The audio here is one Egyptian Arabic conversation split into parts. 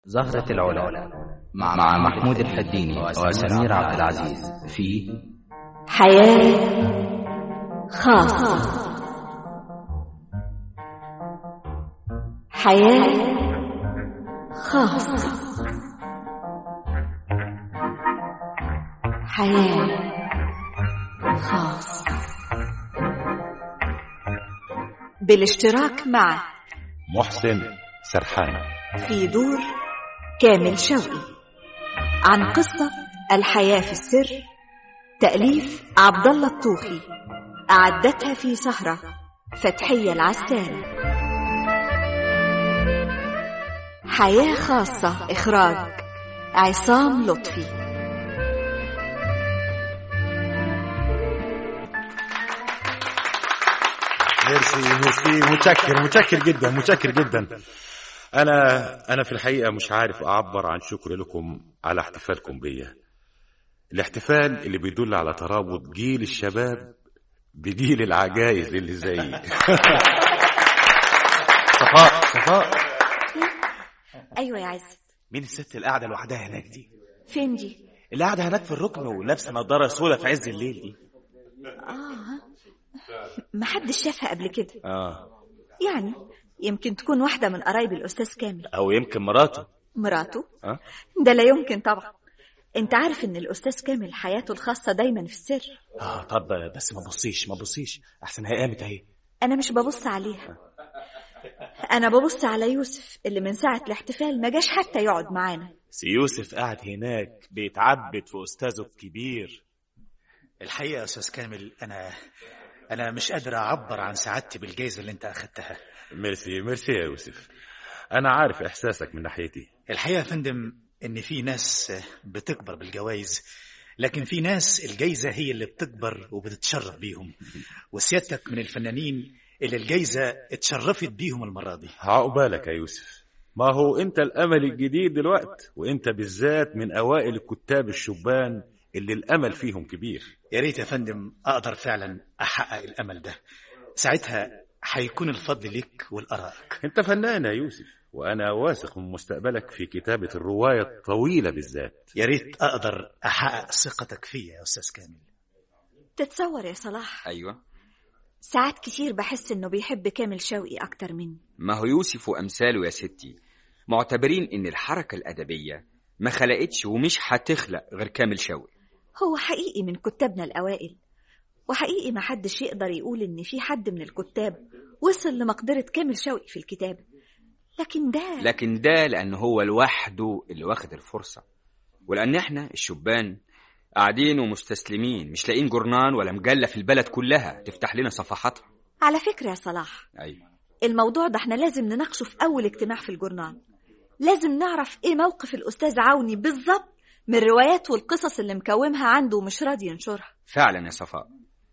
زهرة العلا مع, مع محمود الحديني وسمير عبد العزيز في حياة خاصة حياة خاصة حياة خاصة بالاشتراك مع محسن سرحان في دور كامل شوقي عن قصة الحياة في السر تأليف عبد الله الطوخي أعدتها في سهرة فتحية العسال حياة خاصة إخراج عصام لطفي ميرسي ميرسي متشكر متشكر جدا متشكر جدا انا انا في الحقيقه مش عارف اعبر عن شكر لكم على احتفالكم بيا الاحتفال اللي بيدل على ترابط جيل الشباب بجيل العجائز اللي زيي صفاء صفاء أيوة يا عز مين الست اللي قاعده لوحدها هناك دي فين دي؟ اللي قاعده هناك في الركن ولابسه نضاره سودا في عز الليل دي آه محدش شافها قبل كده اه يعني يمكن تكون واحدة من قرايب الأستاذ كامل او يمكن مراته مراته اه ده لا يمكن طبعا انت عارف ان الأستاذ كامل حياته الخاصة دايما في السر اه طب بس ما بصيش ما بصيش احسن هي قامت اهي أنا مش ببص عليها أنا ببص على يوسف اللي من ساعة الاحتفال ما جاش حتى يقعد معانا سي يوسف قاعد هناك بيتعبد في استاذه الكبير الحقيقة يا أستاذ كامل أنا أنا مش قادر أعبر عن سعادتي بالجائزة اللي أنت أخدتها ميرسي ميرسي يا يوسف انا عارف احساسك من ناحيتي الحقيقة يا فندم إن في ناس بتكبر بالجوائز لكن في ناس الجايزة هي اللي بتكبر وبتتشرف بيهم وسيادتك من الفنانين اللي الجايزة اتشرفت بيهم المرة دي عقبالك يا يوسف ما هو انت الامل الجديد دلوقت وانت بالذات من اوائل الكتاب الشبان اللي الامل فيهم كبير يا ريت يا فندم أقدر فعلا أحقق الأمل ده ساعتها هيكون الفضل ليك والأرائك انت فنان يا يوسف وانا واثق من مستقبلك في كتابة الرواية الطويلة بالذات يا ريت أقدر أحقق ثقتك فيا يا أستاذ كامل تتصور يا صلاح أيوة ساعات كتير بحس انه بيحب كامل شوقي اكتر مني ما هو يوسف وأمثاله يا ستي معتبرين إن الحركة الأدبية ما خلقتش ومش هتخلق غير كامل شوقي هو حقيقي من كتابنا الأوائل وحقيقي ما حدش يقدر يقول إن في حد من الكتاب وصل لمقدرة كامل شوقي في الكتابة لكن ده لكن ده لأن هو لوحده اللي واخد الفرصة ولأن احنا الشبان قاعدين ومستسلمين مش لاقيين جورنان ولا مجلة في البلد كلها تفتح لنا صفحاتها على فكرة يا صلاح أيوة الموضوع ده احنا لازم نناقشه في أول اجتماع في الجورنال لازم نعرف ايه موقف الأستاذ عوني بالظبط من الروايات والقصص اللي مكومها عنده ومش راضي ينشرها فعلا يا صفاء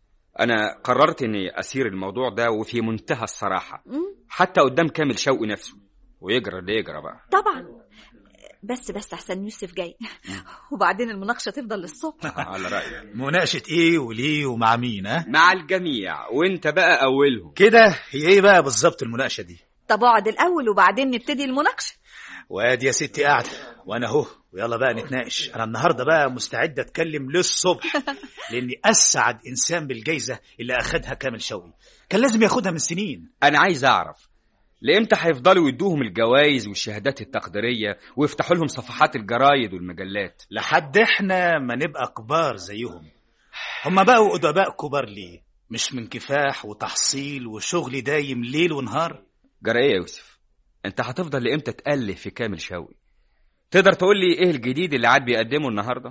أنا قررت إني أسير الموضوع ده وفي منتهى الصراحة مم، حتى قدام كامل شوقي نفسه ويجرى اللي يجرى بقى طبعا بس بس أحسن يوسف جاي وبعدين المناقشة تفضل للصبح على رأيك مناقشة إيه وليه ومع مين ها مع الجميع وانت بقى أولهم كده هي إيه بقى بالظبط المناقشة دي طب اقعد الأول وبعدين نبتدي المناقشة وادي يا ستي قاعدة وانا اهو ويلا بقى نتناقش انا النهارده بقى مستعد اتكلم للصبح لاني اسعد انسان بالجايزه اللي اخدها كامل شوقي كان لازم ياخدها من سنين أنا عايز أعرف لإمتى هيفضلوا يدوهم الجوائز والشهادات التقديرية ويفتحوا لهم صفحات الجرايد والمجلات لحد احنا ما نبقى كبار زيهم هما بقوا ادباء كبار ليه مش من كفاح وتحصيل وشغل دايم ليل ونهار جرى إيه يا يوسف أنت هتفضل لإمتى تألف في كامل شوقي تقدر تقول لي إيه الجديد اللي عاد بيقدمه النهاردة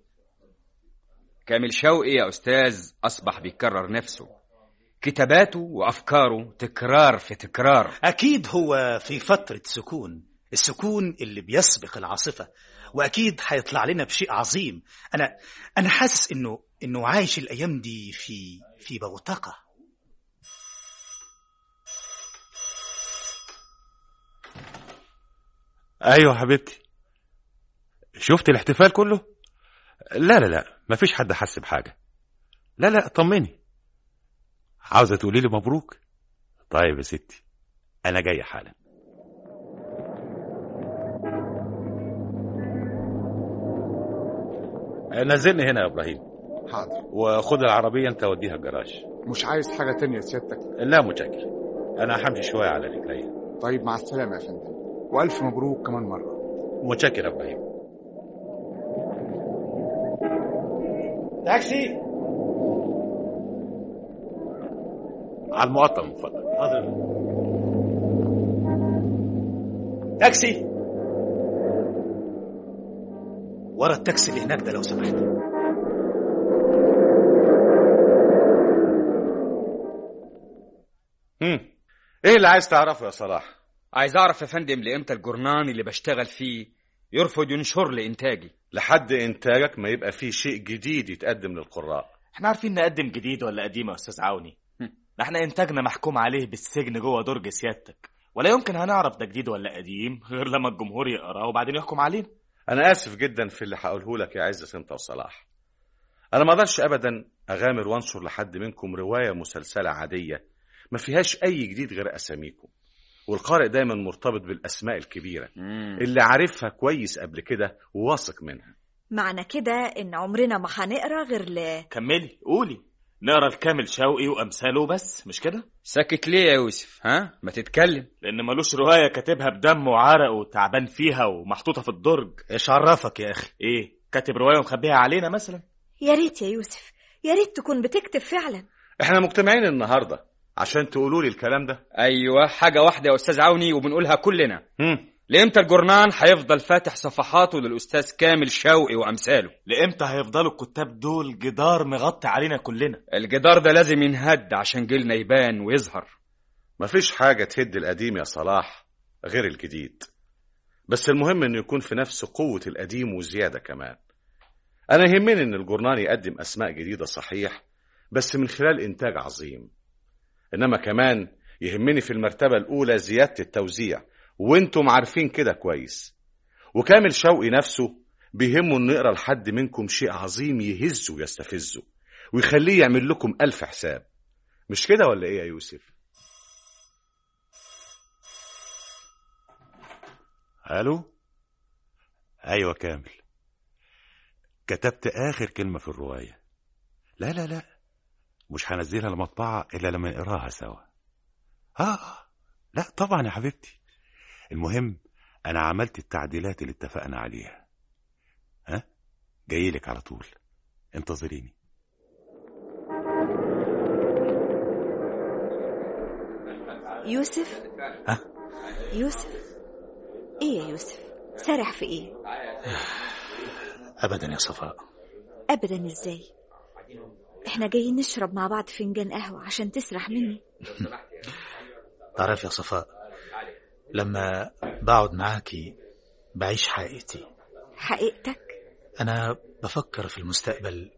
كامل شوقي يا أستاذ أصبح بيكرر نفسه كتاباته وأفكاره تكرار في تكرار اكيد هو في فتره سكون السكون اللي بيسبق العاصفه واكيد هيطلع لنا بشيء عظيم انا انا حاسس انه انه عايش الايام دي في في بوتقه ايوه حبيبتي شفت الاحتفال كله لا لا لا مفيش حد حس بحاجة لا لا طمني عاوزة تقولي لي مبروك طيب يا ستي أنا جاي حالا نزلني هنا يا ابراهيم حاضر وخد العربيه انت وديها الجراج مش عايز حاجة تانية سيادتك لا متشكر انا همشي شويه على رجلي طيب مع السلامة يا فندم وألف مبروك كمان مرة متشكر يا ابراهيم تاكسي على المقطم من فضلك حاضر تاكسي ورا التاكسي اللي هناك ده لو سمحت هم. ايه اللي عايز تعرفه يا صلاح عايز اعرف يا فندم لامتى الجرنان اللي بشتغل فيه يرفض ينشر لي انتاجي لحد انتاجك ما يبقى فيه شيء جديد يتقدم للقراء احنا عارفين نقدم جديد ولا قديم يا استاذ عوني ده احنا انتاجنا محكوم عليه بالسجن جوه درج سيادتك ولا يمكن هنعرف ده جديد ولا قديم غير لما الجمهور يقراه وبعدين يحكم علينا انا اسف جدا في اللي هقوله لك يا عزت انت وصلاح انا ما اقدرش ابدا اغامر وانشر لحد منكم روايه مسلسله عاديه ما فيهاش اي جديد غير اساميكم والقارئ دايما مرتبط بالاسماء الكبيره مم. اللي عارفها كويس قبل كده وواثق منها معنى كده إن عمرنا ما هنقرا غير ل كملي قولي نقرا الكامل شوقي وامثاله بس مش كده ساكت ليه يا يوسف ها ما تتكلم لان ملوش روايه كاتبها بدم وعرق وتعبان فيها ومحطوطه في الدرج ايش عرفك يا اخي ايه كاتب روايه ومخبيها علينا مثلا يا ريت يا يوسف يا ريت تكون بتكتب فعلا احنا مجتمعين النهارده عشان تقولوا لي الكلام ده ايوه حاجه واحده يا استاذ عوني وبنقولها كلنا هم. لامتى الجرنان هيفضل فاتح صفحاته للاستاذ كامل شوقي وامثاله لامتى هيفضلوا الكتاب دول جدار مغطي علينا كلنا الجدار ده لازم ينهد عشان جيلنا يبان ويظهر مفيش حاجه تهد القديم يا صلاح غير الجديد بس المهم انه يكون في نفس قوه القديم وزياده كمان انا يهمني ان الجورنال يقدم اسماء جديده صحيح بس من خلال انتاج عظيم انما كمان يهمني في المرتبه الاولى زياده التوزيع وانتم عارفين كده كويس وكامل شوقي نفسه بيهمه انه يقرا لحد منكم شيء عظيم يهزه ويستفزه ويخليه يعمل لكم الف حساب مش كده ولا ايه يا يوسف الو ايوه كامل كتبت اخر كلمه في الروايه لا لا لا مش هنزلها المطبعه الا لما نقراها سوا اه لا طبعا يا حبيبتي المهم انا عملت التعديلات اللي اتفقنا عليها ها جايلك على طول انتظريني يوسف ها؟ يوسف ايه يا يوسف سارح في ايه ابدا يا صفاء ابدا ازاي احنا جايين نشرب مع بعض فنجان قهوة عشان تسرح مني تعرف يا صفاء لما بقعد معاكي بعيش حقيقتي حقيقتك انا بفكر في المستقبل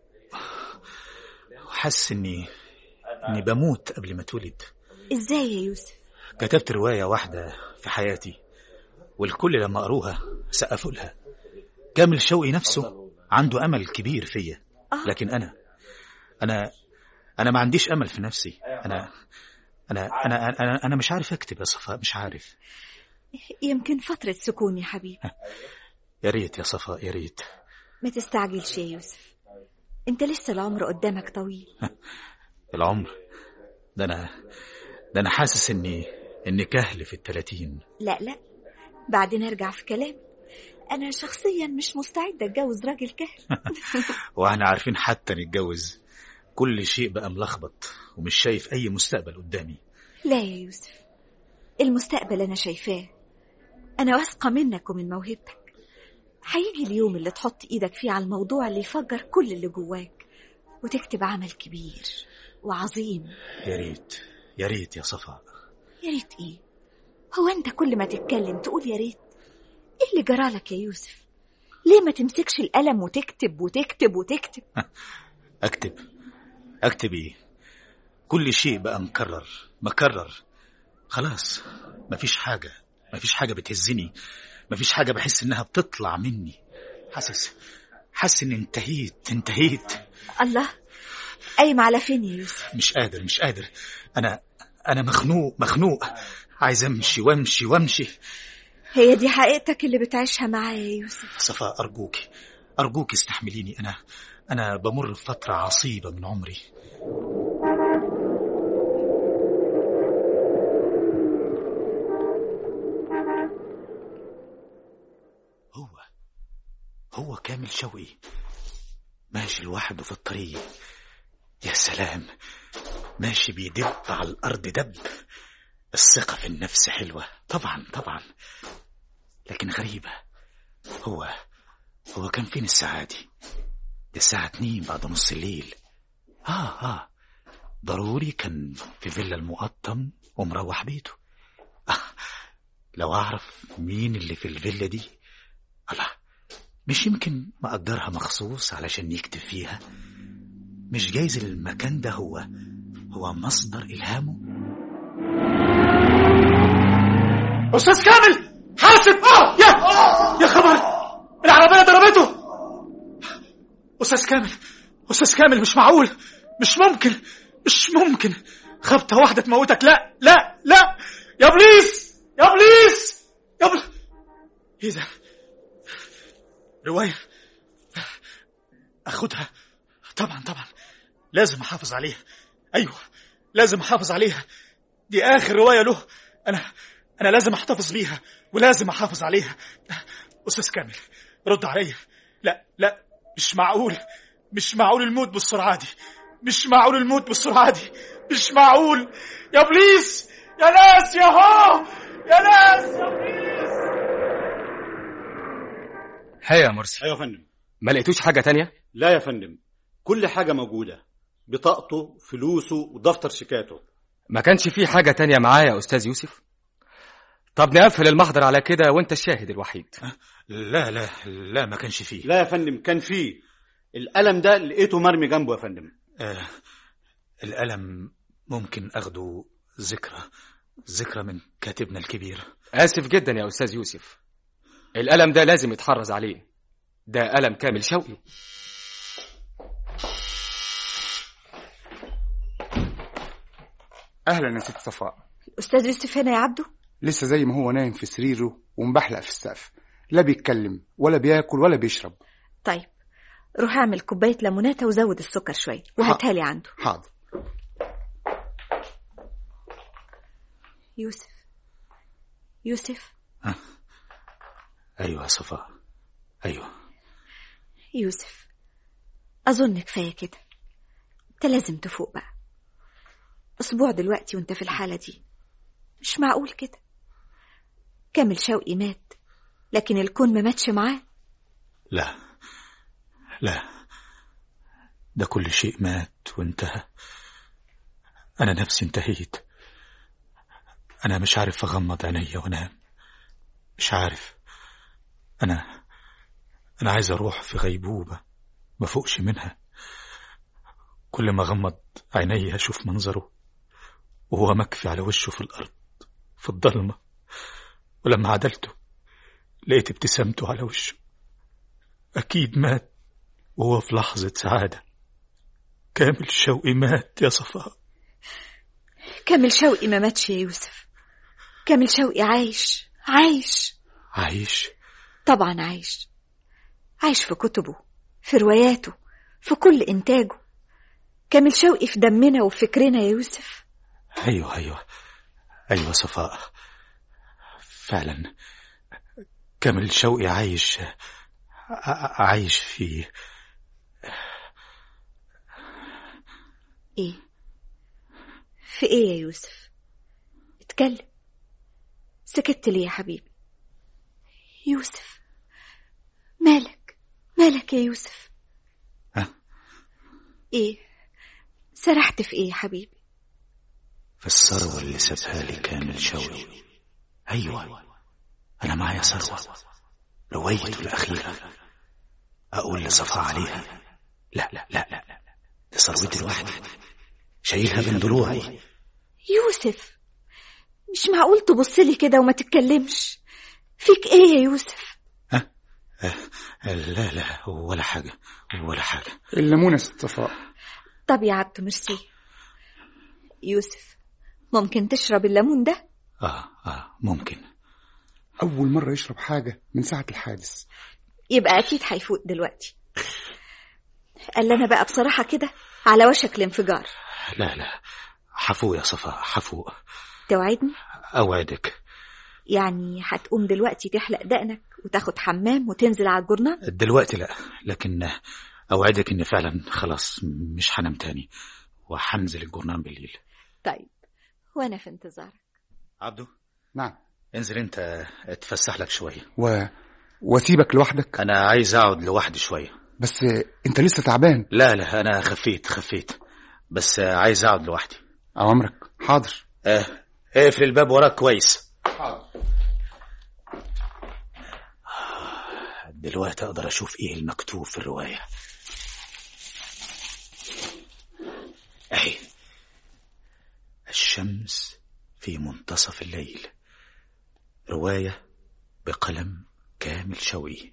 وحاسس اني اني بموت قبل ما اتولد ازاي يا يوسف كتبت رواية واحدة في حياتي والكل لما قروها سقفوا لها كامل شوقي نفسه عنده أمل كبير فيا آه. لكن أنا أنا أنا ما عنديش أمل في نفسي أنا أنا أنا أنا, أنا مش عارف أكتب يا صفاء مش عارف يمكن فترة سكون يا حبيبي يا ريت يا صفاء يا ريت ما تستعجلش يا يوسف انت لسه العمر قدامك طويل العمر ده أنا ده أنا حاسس إني إني كهل في التلاتين لا لا بعدين ارجع في كلام انا شخصيا مش مستعدة اتجوز راجل كهل وإحنا عارفين حتى نتجوز كل شيء بقى ملخبط ومش شايف أي مستقبل قدامي لا يا يوسف المستقبل انا شايفاه انا واثقة منك ومن موهبتك هيجي اليوم اللي تحط ايدك فيه على الموضوع اللي يفجر كل اللي جواك وتكتب عمل كبير وعظيم يا ريت يا ريت يا صفاء يا ريت ايه هو انت كل ما تتكلم تقول يا ريت ايه اللي جرالك يا يوسف ليه ما تمسكش القلم وتكتب وتكتب وتكتب أكتب أكتب إيه كل شيء بقى مكرر مكرر خلاص مفيش حاجة مفيش حاجة بتهزني مفيش حاجة بحس إنها بتطلع مني حاسس حاسس إني انتهيت انتهيت الله قايم على فين يا يوسف مش قادر مش قادر أنا أنا مخنوق مخنوق عايز أمشي وأمشي وأمشي هي دي حقيقتك اللي بتعيشها معايا يا يوسف صفاء أرجوكي أرجوك استحمليني أنا أنا بمر بفترة عصيبة من عمري هو هو كامل شوقي ماشي لوحده في الطريق يا سلام ماشي بيدب على الأرض دب الثقة في النفس حلوة طبعا طبعا لكن غريبة هو هو كان فين الساعة دي دي الساعة اتنين بعد نص الليل آه آه ضروري كان في فيلا المقطم ومروح بيته آه لو أعرف مين اللي في الفيلا دي الله مش يمكن مأجرها مخصوص علشان يكتب فيها مش جايز المكان ده هو هو مصدر إلهامه أستاذ كامل حاسب يا يا خبر العربية ضربته أستاذ كامل أستاذ كامل مش معقول مش ممكن مش ممكن خبطة واحدة تموتك لا لا لا يا بليس يا بليس يا بل... ايه ده رواية أخدها طبعا طبعا لازم أحافظ عليها أيوه لازم أحافظ عليها دي آخر رواية له أنا أنا لازم أحتفظ بيها ولازم أحافظ عليها أستاذ كامل رد عليا لا لا مش معقول مش معقول الموت بالسرعة دي مش معقول الموت بالسرعة دي مش معقول يا بليس يا ناس يا هو يا ناس يا بليس هيا يا مرسي ايوه يا فندم ما لقيتوش حاجة تانية لا يا فندم كل حاجه موجوده بطاقته فلوسه ودفتر شيكاته ما كانش في حاجة تانية معايا يا أستاذ يوسف طب نقفل المحضر على كده وانت الشاهد الوحيد لا لا لا ما كانش فيه لا يا فندم كان فيه القلم ده لقيته مرمي جنبه يا فندم آه الألم ممكن أخده ذكرى ذكرى من كاتبنا الكبير آسف جدا يا أستاذ يوسف القلم ده لازم يتحرز عليه ده قلم كامل شوقي اهلا يا ست صفاء الأستاذ يوسف هنا يا عبده لسه زي ما هو نايم في سريره ومبحلق في السقف لا بيتكلم ولا بياكل ولا بيشرب طيب روح اعمل كوباية ليموناتة وزود السكر شوية وهاتها لي عنده حاضر يوسف يوسف أيوة يا صفاء أيوة يوسف أظن كفاية كده أنت لازم تفوق بقى أسبوع دلوقتي وأنت في الحالة دي مش معقول كده كامل شوقي مات لكن الكون ما ماتش معاه لا لا ده كل شيء مات وانتهى أنا نفسي انتهيت أنا مش عارف أغمض عينيا وأنام مش عارف أنا أنا عايز أروح في غيبوبة ما فوقش منها كل ما أغمض عيني أشوف منظره وهو مكفي على وشه في الأرض في الضلمة ولما عدلته لقيت ابتسامته على وشه أكيد مات وهو في لحظة سعادة كامل شوقي مات يا صفاء كامل شوقي ما ماتش يا يوسف كامل شوقي عايش عايش عايش طبعا عايش عايش في كتبه في رواياته في كل إنتاجه كامل شوقي في دمنا وفي فكرنا يا يوسف أيوة أيوة أيوة صفاء فعلا كامل شوقي عايش ع- عايش في إيه في إيه يا يوسف اتكلم سكت ليه يا حبيبي يوسف مالك مالك يا يوسف ها؟ إيه سرحت في إيه يا حبيبي في الثروة اللي سابها لي كامل شوقي أيوة أنا معايا ثروة روايته الأخيرة أقول لصفاء عليها لا لا لا لا لا دي ثروتي لوحدي شايلها بين ضلوعي يوسف مش معقول تبص لي كده وما تتكلمش فيك ايه يا يوسف لا لا ولا حاجة ولا حاجة الليمونة يا ست صفاء طب يا عبد ميرسي يوسف ممكن تشرب الليمون ده آه آه ممكن أول مرة يشرب حاجة من ساعة الحادث يبقى أكيد هيفوق دلوقتي قال أنا بقى بصراحة كده على وشك الانفجار لا لا حفوق يا صفاء حفوق توعدني أوعدك يعني هتقوم دلوقتي تحلق دقنك وتاخد حمام وتنزل على الجورنال دلوقتي لا لكن أوعدك إن فعلا خلاص مش هنام تاني وهنزل الجورنال بالليل طيب وأنا في انتظارك عبدو نعم انزل انت اتفسح لك شوية و... واسيبك لوحدك أنا عايز أقعد لوحدي شوية بس انت لسه تعبان لا لا أنا خفيت خفيت بس عايز أقعد لوحدي اوامرك حاضر اه اقفل الباب وراك كويس دلوقتي أقدر أشوف إيه المكتوب في الرواية أهي الشمس في منتصف الليل رواية بقلم كامل شوقي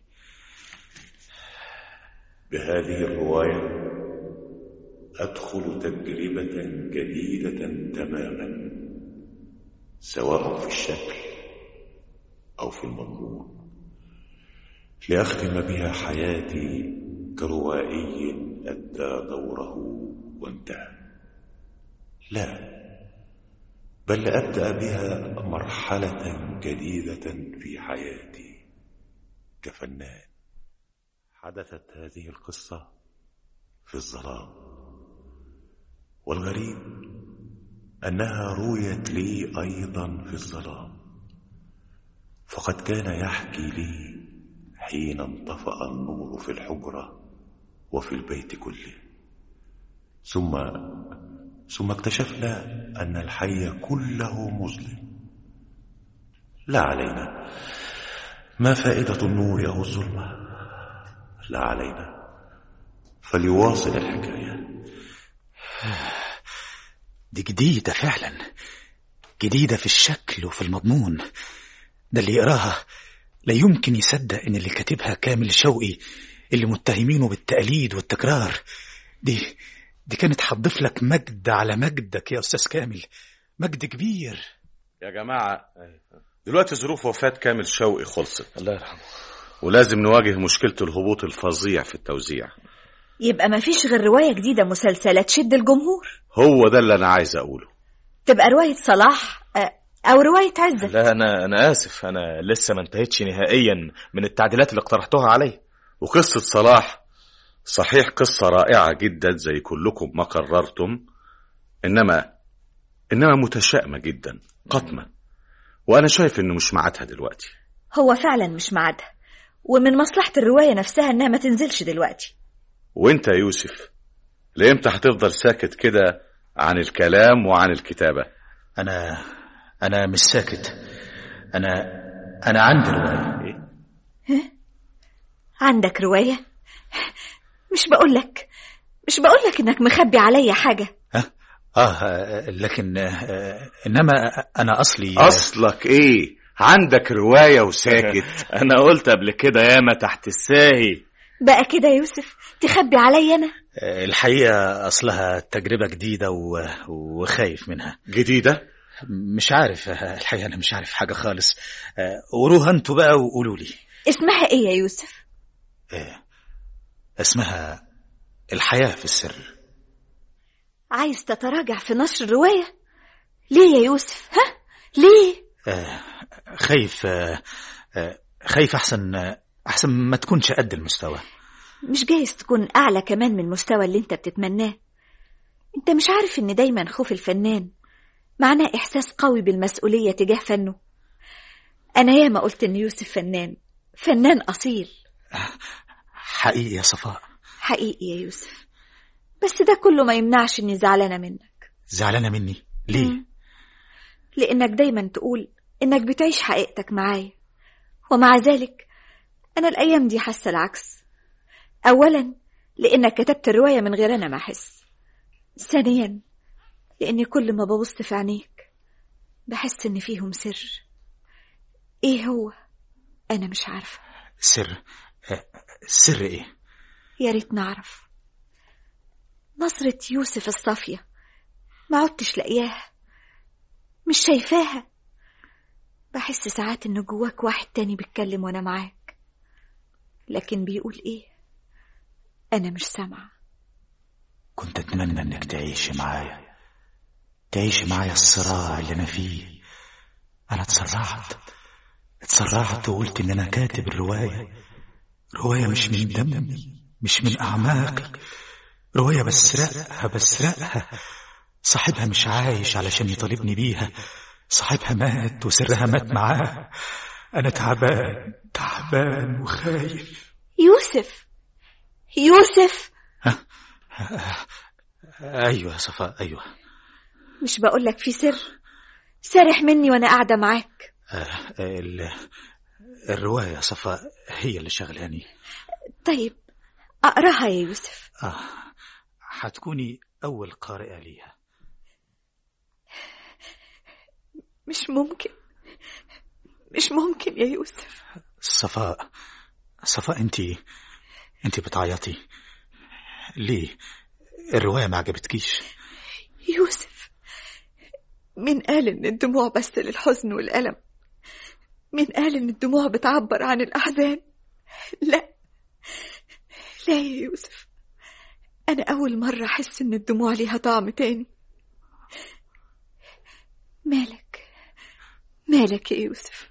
بهذه الرواية أدخل تجربة جديدة تماما سواء في الشكل أو في المضمون لأختم بها حياتي كروائي أدى دوره وانتهى لا بل لأبدأ بها مرحلة جديدة في حياتي كفنان حدثت هذه القصة في الظلام والغريب أنها رويت لي أيضا في الظلام فقد كان يحكي لي حين انطفأ النور في الحجرة وفي البيت كله ثم ثم اكتشفنا أن الحي كله مظلم لا علينا ما فائدة النور أو الظلمة لا علينا فليواصل الحكاية دي جديدة فعلا جديدة في الشكل وفي المضمون ده اللي يقراها لا يمكن يصدق ان اللي كاتبها كامل شوقي اللي متهمينه بالتقليد والتكرار دي دي كانت هتضيف لك مجد على مجدك يا استاذ كامل مجد كبير يا جماعة دلوقتي ظروف وفاة كامل شوقي خلصت الله يرحمه ولازم نواجه مشكلة الهبوط الفظيع في التوزيع يبقى ما فيش غير رواية جديدة مسلسلة تشد الجمهور هو ده اللي أنا عايز أقوله تبقى رواية صلاح آه، أو رواية عزة لا انا انا اسف انا لسه ما انتهيتش نهائيا من التعديلات اللي اقترحتوها علي وقصة صلاح صحيح قصة رائعة جدا زي كلكم ما قررتم إنما إنما متشائمة جدا قطمة وأنا شايف إنه مش ميعادها دلوقتي هو فعلا مش ميعادها ومن مصلحة الرواية نفسها إنها ما تنزلش دلوقتي وأنت يا يوسف لإمتى هتفضل ساكت كده عن الكلام وعن الكتابة انا انا مش ساكت انا انا عندي رواية عندك رواية مش بقولك مش بقولك إنك مخبي عليا حاجة اه لكن آه، انما انا اصلي أصلك إيه عندك رواية وساكت انا قلت قبل كده ياما تحت الساهي بقى كده يا يوسف تخبي عليا أنا آه، الحقيقة أصلها تجربة جديدة و... وخايف منها جديدة مش عارف آه، الحقيقة أنا مش عارف حاجة خالص آه، قروها أنتوا بقى وقولوا لي اسمها إيه يا يوسف آه، اسمها الحياة في السر عايز تتراجع في نشر الرواية ليه يا يوسف ها ليه آه، خايف آه، آه، خايف أحسن آه، أحسن ما تكونش قد المستوى مش جايز تكون أعلى كمان من المستوى اللي أنت بتتمناه أنت مش عارف إن دايما خوف الفنان معناه إحساس قوي بالمسؤولية تجاه فنه أنا ياما قلت إن يوسف فنان فنان أصيل حقيقي يا صفاء حقيقي يا يوسف بس ده كله ما يمنعش إني زعلانة منك زعلانة مني ليه؟ مم. لأنك دايما تقول إنك بتعيش حقيقتك معايا ومع ذلك أنا الأيام دي حاسة العكس أولا لأنك كتبت الرواية من غير أنا ما أحس ثانيا لأني كل ما ببص في عينيك بحس إن فيهم سر إيه هو أنا مش عارفة سر آه، سر إيه؟ يا ريت نعرف نظرة يوسف الصافية ما عدتش لاقياها مش شايفاها بحس ساعات إن جواك واحد تاني بيتكلم وأنا معاك لكن بيقول ايه انا مش سامعه كنت أتمنى إنك تعيشي معايا تعيشي معايا الصراع اللي أنا فيه أنا اتسرعت اتسرعت وقلت إن أنا كاتب الرواية رواية مش من دمي مش من أعماقي رواية بسرقها بسرقها صاحبها مش عايش علشان يطالبني بيها صاحبها مات وسرها مات معاه أنا تعبان تعبان وخايف يوسف يوسف أيوة يا صفاء أيوة مش بقولك في سر سارح مني وانا قاعده معاك آه، ال... الرواية يا صفاء هي اللي شغلاني طيب اقراها يا يوسف آه هتكوني أول قارئة ليها مش ممكن مش ممكن يا يوسف صفاء صفاء انت انت بتعيطي ليه الرواية ما عجبتكيش يوسف مين قال ان الدموع بس للحزن والألم مين قال ان الدموع بتعبر عن الأحزان لا لا يا يوسف أنا أول مرة أحس إن الدموع ليها طعم تاني مالك مالك يا يوسف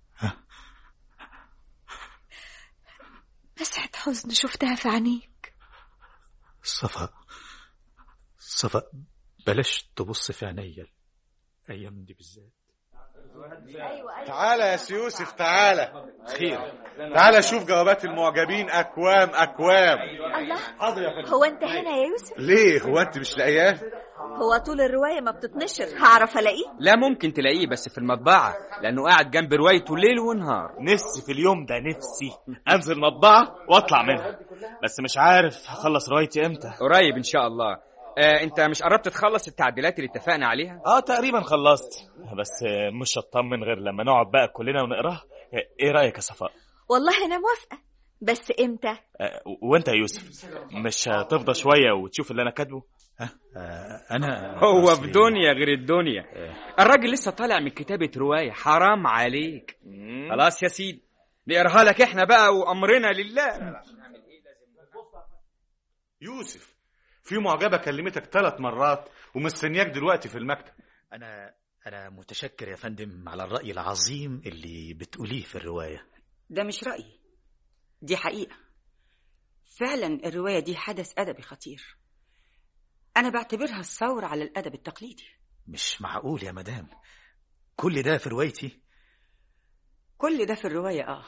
مسحة حزن شفتها في عينيك صفاء صفاء بلاش تبص في عينيا الأيام دي بالذات تعالى يا سي يوسف تعالى خير تعالى شوف جوابات المعجبين اكوام اكوام الله حاضر يا فندم هو أنت هنا يا يوسف ليه هو انت مش لاقياه هو طول الرواية ما بتتنشر هعرف ألاقيه لا ممكن تلاقيه بس في المطبعة لأنه قاعد جنب روايته ليل ونهار نفسي في اليوم ده نفسي انزل مطبعه واطلع منها بس مش عارف هخلص روايتي امتى قريب إن شاء الله آه انت مش قربت تخلص التعديلات اللي اتفقنا عليها اه تقريبا خلصت بس آه، مش هطمن غير لما نقعد بقى كلنا ونقراها آه، ايه رايك يا صفاء والله أنا موافقة بس إمتى آه، وانت يا يوسف مش هتفضى شويه وتشوف اللي انا كاتبه آه أنا هو أصلي- في دنيا غير الدنيا الراجل لسه طالع من كتابة رواية حرام عليك خلاص يا سيدي نقراها لك احنا بقى وأمرنا لله يوسف في معجبه كلمتك ثلاث مرات ومستنياك دلوقتي في المكتب أنا أنا متشكر يا فندم على الرأي العظيم اللي بتقوليه في الرواية ده مش رأيي دي حقيقة فعلا الرواية دي حدث أدبي خطير أنا بعتبرها الثورة على الأدب التقليدي مش معقول يا مدام كل ده في روايتي كل ده في الرواية آه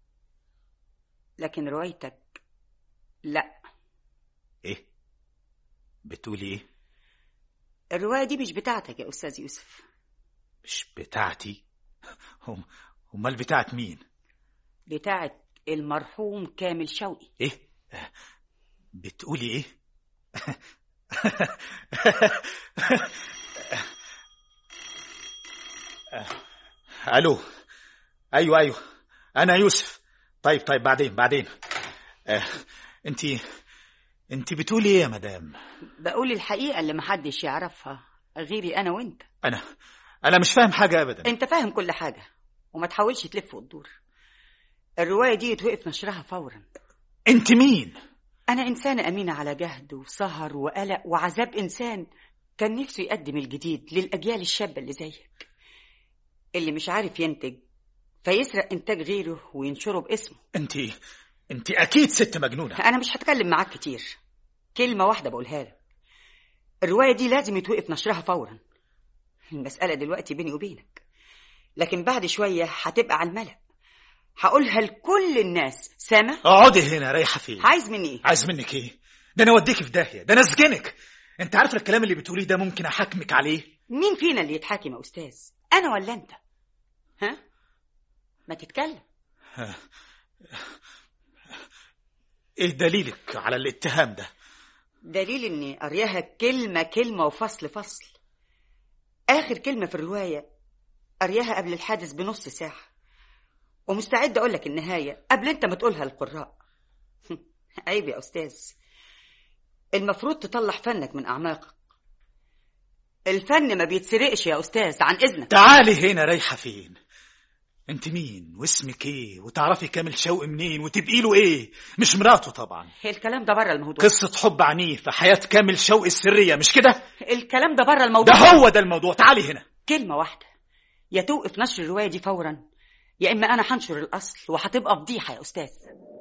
لكن روايتك لا إيه بتقولي إيه الرواية دي مش بتاعتك يا أستاذ يوسف مش بتاعتي هم أمال بتاعت مين بتاعت المرحوم كامل شوقي إيه بتقولي إيه ألو أيوة أيوة أنا يوسف طيب طيب بعدين بعدين آه، أنت أنت بتقولي إيه يا مدام بقول الحقيقة اللي محدش يعرفها غيري أنا وأنت أنا أنا مش فاهم حاجة أبدا أنت فاهم كل حاجة وما تحاولش تلف وتدور الرواية دي يتوقف نشرها فورا أنت مين أنا إنسانة أمينة على جهد وسهر وقلق وعذاب إنسان كان نفسه يقدم الجديد للأجيال الشابة اللي زيك اللي مش عارف ينتج فيسرق إنتاج غيره وينشره باسمه أنت أنت أكيد ست مجنونة أنا مش هتكلم معاك كتير كلمة واحدة بقولها لك الرواية دي لازم يتوقف نشرها فورا المسألة دلوقتي بيني وبينك لكن بعد شوية هتبقى على الملأ هقولها لكل الناس سامع اقعدي هنا رايحة فين عايز مني ايه عايز منك ايه ده انا اوديك في داهية ده انا اسجنك انت عارف الكلام اللي بتقوليه ده ممكن احاكمك عليه مين فينا اللي يتحاكم يا أستاذ أنا ولا أنت ها ما تتكلم ايه دليلك على الاتهام ده دليل إني قريها كلمة كلمة وفصل فصل آخر كلمة في الرواية قريها قبل الحادث بنص ساعة ومستعد أقول لك النهاية قبل أنت ما تقولها للقراء عيب يا أستاذ المفروض تطلع فنك من أعماقك الفن ما بيتسرقش يا أستاذ عن إذنك تعالي هنا رايحة فين انت مين واسمك ايه وتعرفي كامل شوقي منين وتبقي له ايه مش مراته طبعا الكلام ده بره الموضوع قصة حب عنيفة حياة كامل شوقي السرية مش كده الكلام ده بره الموضوع ده هو ده الموضوع تعالي هنا كلمة واحدة يا توقف نشر الرواية دي فورا يا إما أنا هنشر الأصل وهتبقى فضيحة يا أستاذ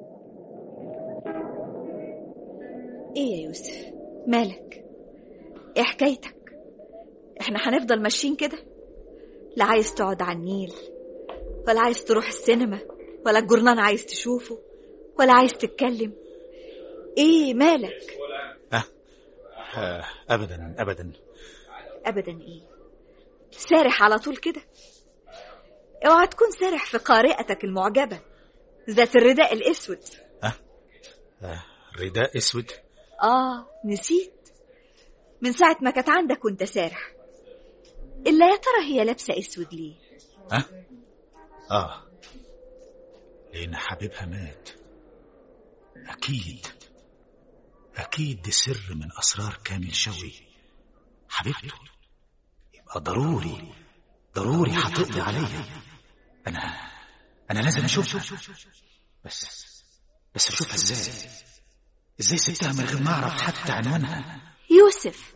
ايه يا يوسف مالك ايه حكايتك احنا هنفضل ماشيين كده لا عايز تقعد على النيل ولا عايز تروح السينما ولا الجرنان عايز تشوفه ولا عايز تتكلم ايه مالك آه ابدا ابدا ابدا ايه سارح على طول كده اوعى تكون سارح في قارئتك المعجبة ذات الرداء الاسود آه رداء اسود اه نسيت من ساعة ما كانت عندك وانت سارح إلا يا ترى هي لابسة اسود ليه ها اه لان حبيبها مات اكيد اكيد دي سر من اسرار كامل شوقي حبيبته يبقى ضروري ضروري هتقضي عليا انا انا لازم اشوفها بس بس اشوفها ازاي ازاي سبتها من غير ما اعرف حتى عنوانها يوسف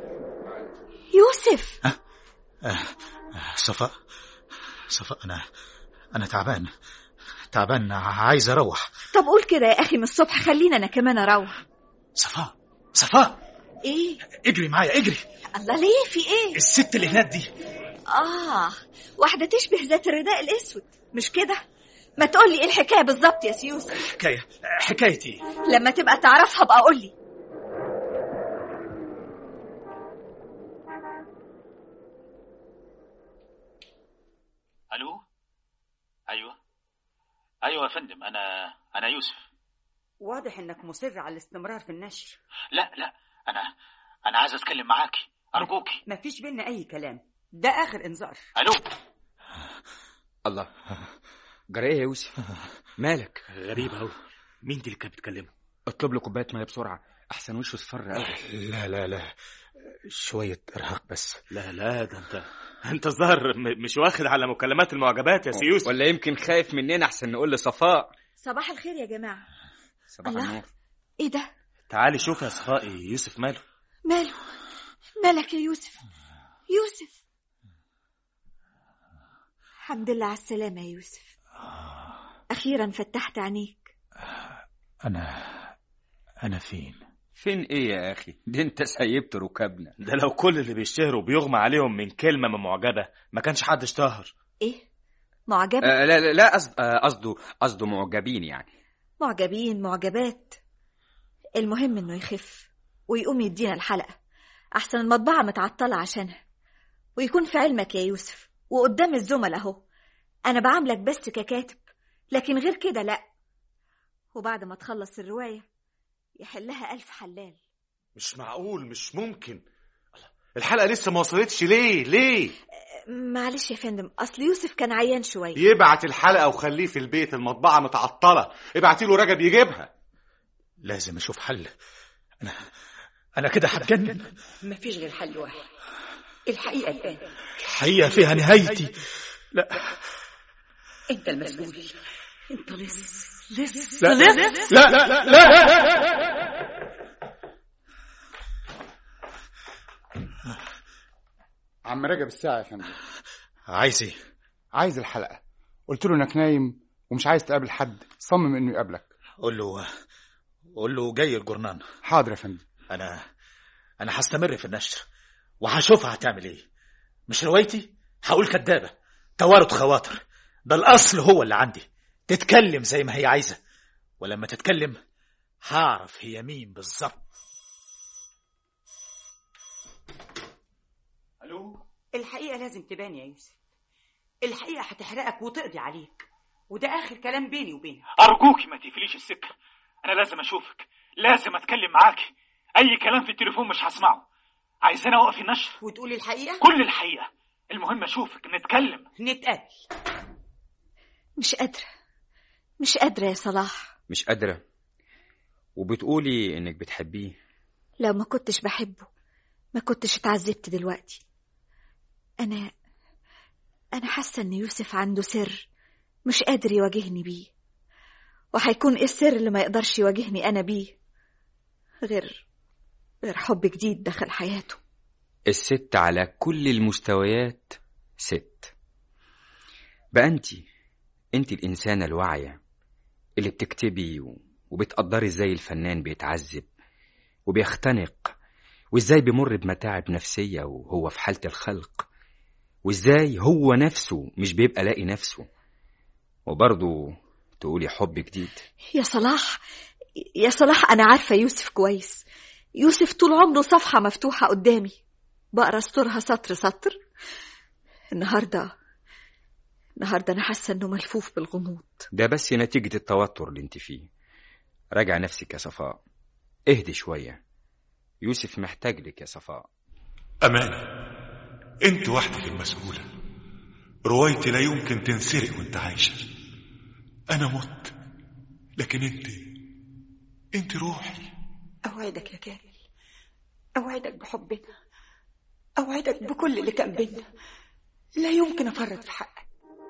يوسف آه آه صفاء صفاء انا انا تعبان تعبان عايز اروح طب قول كده يا أخي من الصبح خلينا أنا كمان أروح صفاء صفاء إيه اجري معايا اجري الله ليه في إيه الست اللي هناك دي آه واحدة تشبه ذات الرداء الأسود مش كده ما تقولي إيه الحكاية بالظبط يا سيوسف حكايه حكايتي لما تبقى تعرفها بقى قولي الو ايوه ايوه يا فندم انا انا يوسف واضح إنك مصر على الاستمرار في النشر لا لا انا انا عايز اتكلم معاكي ارجوكي مفيش بينا أي كلام ده آخر إنذار الو الله جرى ايه يا يوسف مالك غريب أوي مين دي اللي كانت بتكلمه اطلب له كوبايه ميه بسرعه احسن وشه اصفر قوي لا لا لا شويه ارهاق بس لا لا ده انت انت الظاهر م- مش واخد على مكالمات المعجبات يا سي يوسف ولا يمكن خايف مننا احسن نقول لصفاء صباح الخير يا جماعة صباح الله. النور إيه ده تعالي شوف يا صفاء يوسف ماله ماله مالك يا يوسف يوسف الحمد لله على السلامة يا يوسف أخيرا فتحت عينيك انا انا فين فين ايه يا اخي ده انت سيبت ركابنا ده لو كل اللي بيشتهروا بيغمى عليهم من كلمة من معجبة ما كانش حد اشتهر إيه معجبة آه لا لا لا قصد- آه، قصده قصده معجبين يعني معجبين معجبات المهم إنه يخف ويقوم يدينا الحلقة أحسن المطبعة متعطلة عشانها ويكون في علمك يا يوسف وقدام الزملاء أهو أنا بعاملك بس ككاتب لكن غير كده لأ وبعد ما تخلص الرواية يحلها ألف حلال مش معقول مش ممكن الحلقة لسه ما وصلتش ليه ليه معلش يا فندم أصل يوسف كان عيان شوية يبعت الحلقة وخليه في البيت المطبعة متعطلة ابعتي له رجب يجيبها لازم اشوف حل انا انا كده هتجنن مفيش غير حل واحد الحقيقة الآن الحقيقه فيها نهايتي لا أنت المسؤول أنت لص لص لا لص لا لا لا, لا. عم رجب الساعة يا فندم عايز ايه عايز الحلقة قلت له انك نايم ومش عايز تقابل حد صمم انه يقابلك قول له قول له جاي الجرنان حاضر يا فندم انا انا هستمر في النشر وهشوفها هتعمل ايه مش روايتي هقول كدابه توارد خواطر ده الاصل هو اللي عندي تتكلم زي ما هي عايزه ولما تتكلم هعرف هي مين بالظبط الو الحقيقة لازم تبان يا يوسف الحقيقة هتحرقك وتقضي عليك وده آخر كلام بيني وبينك ارجوكي ما تقفليش السكه انا لازم اشوفك لازم اتكلم معاكي اي كلام في التليفون مش هسمعه عايزاني اوقف النشر وتقولي الحقيقة كل الحقيقه المهم اشوفك نتكلم نتقابل مش قادرة مش قادرة يا صلاح مش قادره وبتقولي انك بتحبيه لو ما كنتش بحبه ما كنتش اتعذبت دلوقتي أنا أنا حاسة إن يوسف عنده سر مش قادر يواجهني بيه وهيكون ايه السر اللي ما يقدرش يواجهني انا بيه غير غير حب جديد دخل حياته الست على كل المستويات ست بقى انت انت الإنسانة الواعية اللي بتكتبي و- وبتقدري ازاي الفنان بيتعذب وبيختنق وازاي بيمر بمتاعب نفسية وهو في حالة الخلق وازاي هو نفسه مش بيبقى لاقي نفسه وبرضه تقولي حب جديد يا صلاح يا صلاح انا عارفه يوسف كويس يوسف طول عمره صفحه مفتوحه قدامي بقرا سطورها سطر سطر النهارده النهارده انا حاسه انه ملفوف بالغموض ده بس نتيجة التوتر اللي انت فيه راجع نفسك يا صفاء اهدي شوية يوسف محتاج لك يا صفاء أمانة أنت وحدك المسؤولة روايتي لا يمكن تنسرق وأنت عايشة أنا مت لكن أنت أنت روحي أوعدك يا كامل أوعدك بحبنا أوعدك بكل اللي كان بينا لا يمكن أفرط في حقك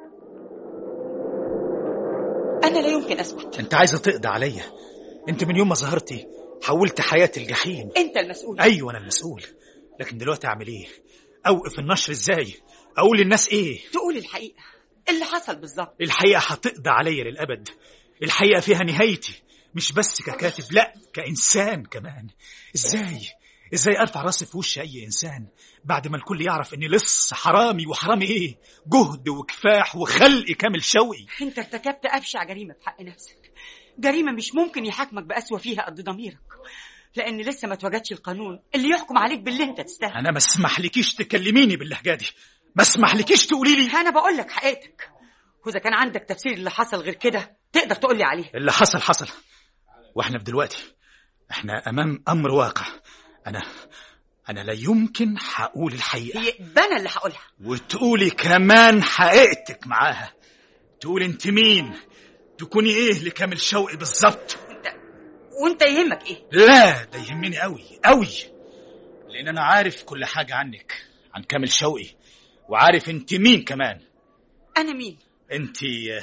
أنا لا يمكن أسكت انت عايزه تقضي عليا انت من يوم ما ظهرتي حولت حياتي الجحيم أنت المسؤول ايوه انا المسؤول لكن دلوقتي اعمل ايه اوقف النشر ازاي اقول للناس ايه تقول الحقيقة اللي حصل بالظبط الحقيقه هتقضي عليا للابد الحقيقه فيها نهايتي مش بس ككاتب لا كانسان كمان ازاي ازاي ارفع راسي في وش اي انسان بعد ما الكل يعرف اني لص حرامي وحرامي ايه جهد وكفاح وخلق كامل شوقي أنت ارتكبت أبشع جريمة في حق نفسك جريمة مش ممكن يحاكمك بأسوأ فيها قد ضميرك لأن لسه ما اتوجدش القانون اللي يحكم عليك باللي أنت تستاهل انا ما اسمحلكيش تكلميني باللهجه دي ما اسمحلكيش تقولي لي أنا بقول لك حقيقتك وإذا كان عندك تفسير اللي حصل غير كده تقدر تقول لي عليه اللي حصل حصل واحنا في دلوقتي احنا امام امر واقع انا انا لا يمكن هقول الحقيقه يبقى أنا اللي هقولها وتقولي كمان حقيقتك معاها تقول انت مين تكوني ايه لكامل شوقي بالظبط وأنت يهمك إيه لا ده يهمني قوي قوي لان انا عارف كل حاجه عنك عن كامل شوقي وعارف انت مين كمان أنا مين انت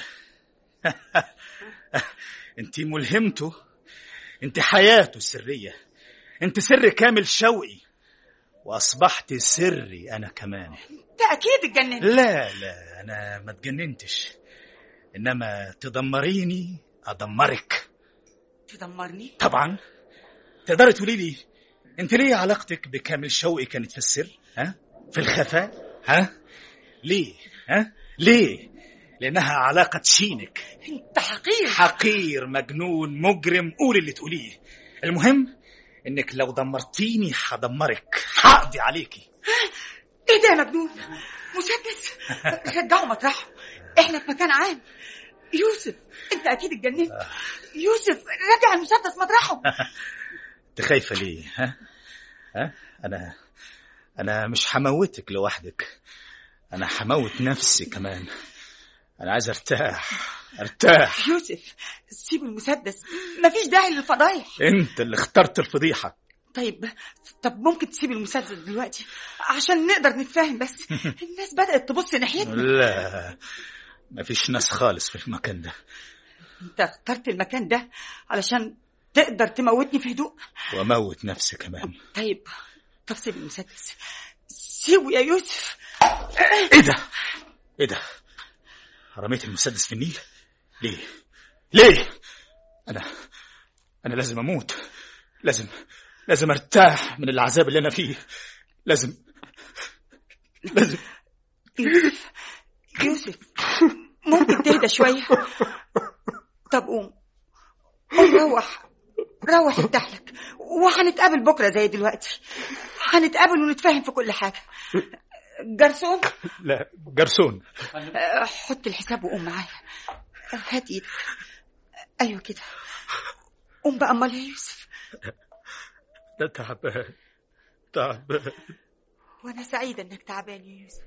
انت ملهمته انت حياته السريه انت سر كامل شوقي واصبحت سري انا كمان أنت أكيد اتجننت لا لا انا ما اتجننتش انما تدمريني ادمرك تدمرني طبعا تقدري تقولي لي انت ليه علاقتك بكامل شوقي كانت في السر ها في الخفاء ها ليه ها ليه لانها علاقه تشينك أنت حقير حقير مجنون مجرم قول اللي تقوليه المهم انك لو دمرتيني هدمرك هقضي عليكي إيه ده يا مجنون مسدس رجعه مطرحه إحنا في مكان عام يوسف أنت أكيد اتجننت يوسف رجع المسدس مطرحه انت خايفه ليه ها ها انا انا مش هموتك لوحدك انا هموت نفسي كمان انا عايز ارتاح ارتاح يوسف سيب المسدس مفيش داعي للفضايح انت اللي اخترت الفضيحه طيب طب ممكن تسيب المسدس دلوقتي عشان نقدر نتفاهم بس الناس بدأت تبص ناحيتنا لا مفيش ناس خالص في المكان ده انت اخترت المكان ده علشان تقدر تموتني في هدوء واموت نفسي كمان طيب طب سيب المسدس سيبه يا يوسف ايه ده ايه ده رميت المسدس في النيل ليه ليه انا انا لازم اموت لازم لازم ارتاح من العذاب اللي انا فيه لازم لازم يوسف يوسف ممكن تهدى شوية طب قوم قوم روح روح ارتاح لك وهنتقابل بكرة زي دلوقتي هنتقابل ونتفاهم في كل حاجة جرسون لا جرسون آه، حط الحساب وقوم معايا هات ايدك ايوه كده قوم بقى امال يا يوسف ده تعبان تعبان وانا سعيدة انك تعبان يا يوسف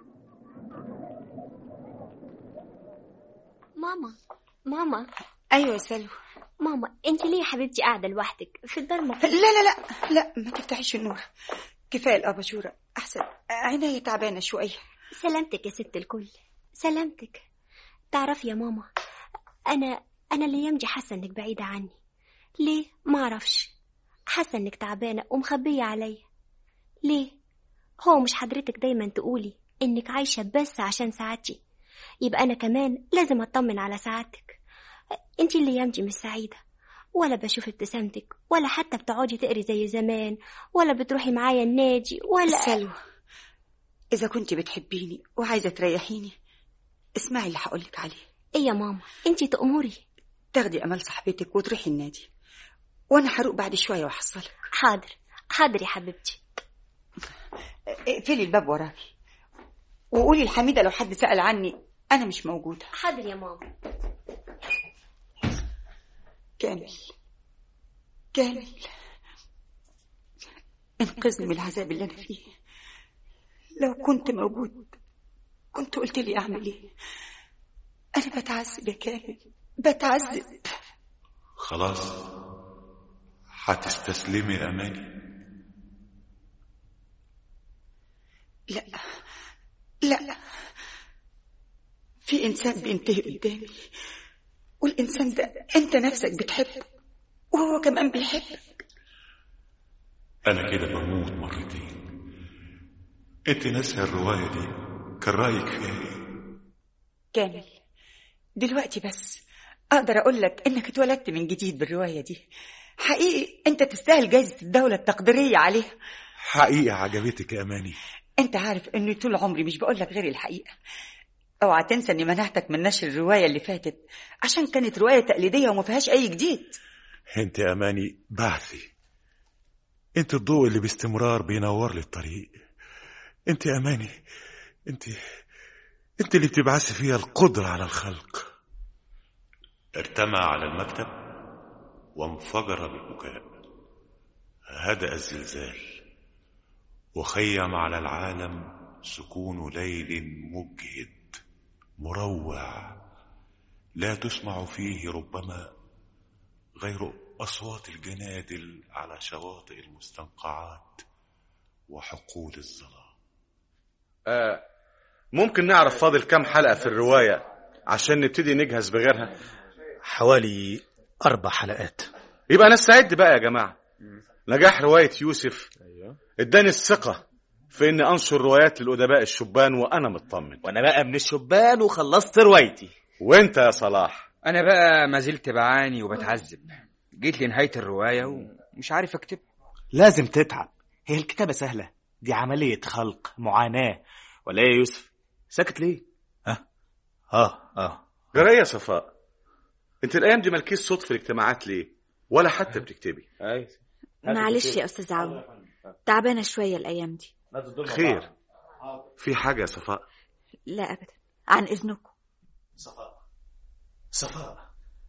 ماما ماما ايوه يا سلوى ماما انت ليه يا حبيبتي قاعده لوحدك في الضلمه لا لا لا لا ما تفتحيش النور كفايه الاباجوره احسن عيني تعبانه شويه سلامتك يا ست الكل سلامتك تعرفي يا ماما أنا أنا الأيام دي حاسة إنك بعيدة عني ليه؟ ما أعرفش حاسة إنك تعبانة ومخبية عليا ليه؟ هو مش حضرتك دايما تقولي إنك عايشة بس عشان سعادتي يبقى أنا كمان لازم أطمن على سعادتك انتي الأيام دي مش سعيدة ولا بشوف ابتسامتك ولا حتى بتقعدي تقري زي زمان ولا بتروحي معايا النادي ولا سلوى إذا كنت بتحبيني وعايزة تريحيني اسمعي اللي هقولك عليه ايه يا ماما انتي تأمري تاخدي أمل صاحبتك وتروحي النادي وأنا هروق بعد شوية وأحصلك حاضر حاضر يا حبيبتي اقفلي الباب وراكي وقولي لحميدة لو حد سأل عني أنا مش موجودة حاضر يا ماما كامل كامل انقذني من العذاب اللي أنا فيه لو كنت موجود كنت قلت لي أعمل إيه أنا بتعذب يا كامل بتعذب خلاص هتستسلمي يا أماني لا لا في إنسان بينتهي قدامي والإنسان ده أنت نفسك بتحبه وهو كمان بيحبك أنا كده بموت مرتين أنت ناسية الرواية دي كان رأيك فيها إيه؟ كامل دلوقتي بس أقدر أقول لك إنك اتولدت من جديد بالرواية دي حقيقي أنت تستاهل جائزة الدولة التقديرية عليها حقيقة عجبتك يا أماني أنت عارف إني طول عمري مش بقول لك غير الحقيقة اوعى تنسى اني منعتك من نشر الروايه اللي فاتت عشان كانت روايه تقليديه وما فيهاش اي جديد أنت يا أماني بعثي أنت الضوء اللي باستمرار بينور لي الطريق أنت يا أماني أنت أنت اللي بتبعثي فيها القدرة على الخلق ارتمى على المكتب وانفجر بالبكاء هدأ الزلزال وخيم على العالم سكون ليل مجهد مروع لا تسمع فيه ربما غير أصوات الجنادل على شواطئ المستنقعات وحقول الظلام آه ممكن نعرف فاضل كام حلقة في الرواية عشان نبتدي نجهز بغيرها حوالي أربع حلقات يبقى نستعد بقى يا جماعة نجاح رواية يوسف اداني الثقة في اني انشر روايات للادباء الشبان وانا مطمن وانا بقى من الشبان وخلصت روايتي وانت يا صلاح انا بقى ما زلت بعاني وبتعذب جيت لنهايه الروايه ومش عارف اكتب لازم تتعب هي الكتابه سهله دي عمليه خلق معاناه ولا ايه يا يوسف ساكت ليه اه اه اه جرايه صفاء انت الايام دي مالكيش صوت في الاجتماعات ليه ولا حتى بتكتبي ايوه معلش يا أستاذ عون تعبانة شوية الأيام دي خير في حاجة يا صفاء لا أبدا عن إذنكم صفاء صفاء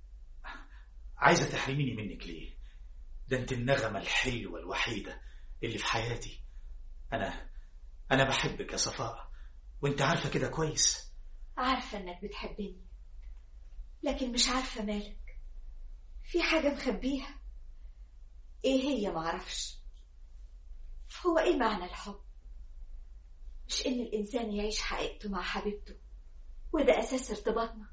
عايزة تحرميني منك ليه ده انت النغمة الحلوة الوحيدة اللي في حياتي أنا أنا بحبك يا صفاء وانت عارفة كده كويس عارفة إنك بتحبني لكن مش عارفة مالك في حاجة مخبيها إيه هي معرفش هو إيه معنى الحب مش إن الإنسان يعيش حقيقته مع حبيبته وده أساس ارتباطنا